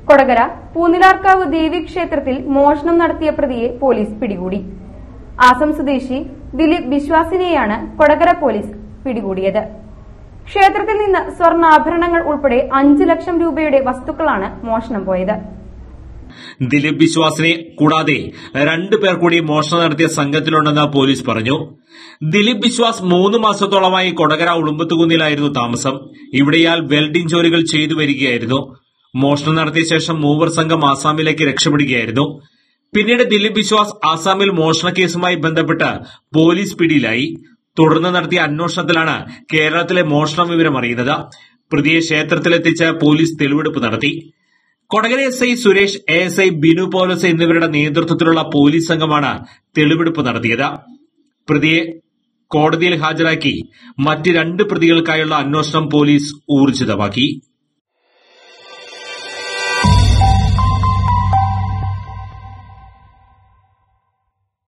കൊടകര പൂനിലാർക്കാവ് ദേവി ക്ഷേത്രത്തിൽ മോഷണം നടത്തിയ പ്രതിയെ പോലീസ് പിടികൂടി ആസം സ്വദേശി ദിലീപ് ബിശ്വാസിനെയാണ് കൊടകര പോലീസ് പിടികൂടിയത് ക്ഷേത്രത്തിൽ നിന്ന് സ്വർണ്ണാഭരണങ്ങൾ ഉൾപ്പെടെ അഞ്ചു ലക്ഷം രൂപയുടെ വസ്തുക്കളാണ് മോഷണം പോയത് ദിലീപ് ബിശ്വാസിനെ കൂടാതെ രണ്ടു പേർ കൂടി മോഷണം നടത്തിയ സംഘത്തിലുണ്ടെന്ന് പോലീസ് പറഞ്ഞു ദിലീപ് ബിശ്വാസ് മൂന്ന് മാസത്തോളമായി കൊടകര ഉളുമ്പത്തുകുന്നിലായിരുന്നു താമസം ഇവിടെ ഇയാൾ വെൽഡിംഗ് ജോലികൾ ചെയ്തു വരികയായിരുന്നു മോഷണം നടത്തിയ ശേഷം മൂവർ സംഘം ആസാമിലേക്ക് രക്ഷപ്പെടുകയായിരുന്നു പിന്നീട് ദിലീപ് ബിശ്വാസ് ആസാമിൽ മോഷണ കേസുമായി ബന്ധപ്പെട്ട് പോലീസ് പിടിയിലായി തുടർന്ന് നടത്തിയ അന്വേഷണത്തിലാണ് കേരളത്തിലെ മോഷണ വിവരം അറിയുന്നത് പ്രതിയെ ക്ഷേത്രത്തിലെത്തിച്ച് പോലീസ് തെളിവെടുപ്പ് നടത്തി Kodakara S I Suresh A S I Binu police എന്നിവരുടെ നേതൃത്വത്തിലുള്ള പോലീസ് സംഘമാണ് തെളിവെടുപ്പ് നടത്തിയത് പ്രതിയെ കോടതിയിൽ ഹാജരാക്കി മറ്റ് രണ്ട് പ്രതികൾക്കായുള്ള അന്വേഷണം പോലീസ് ഊർജിതമാക്കി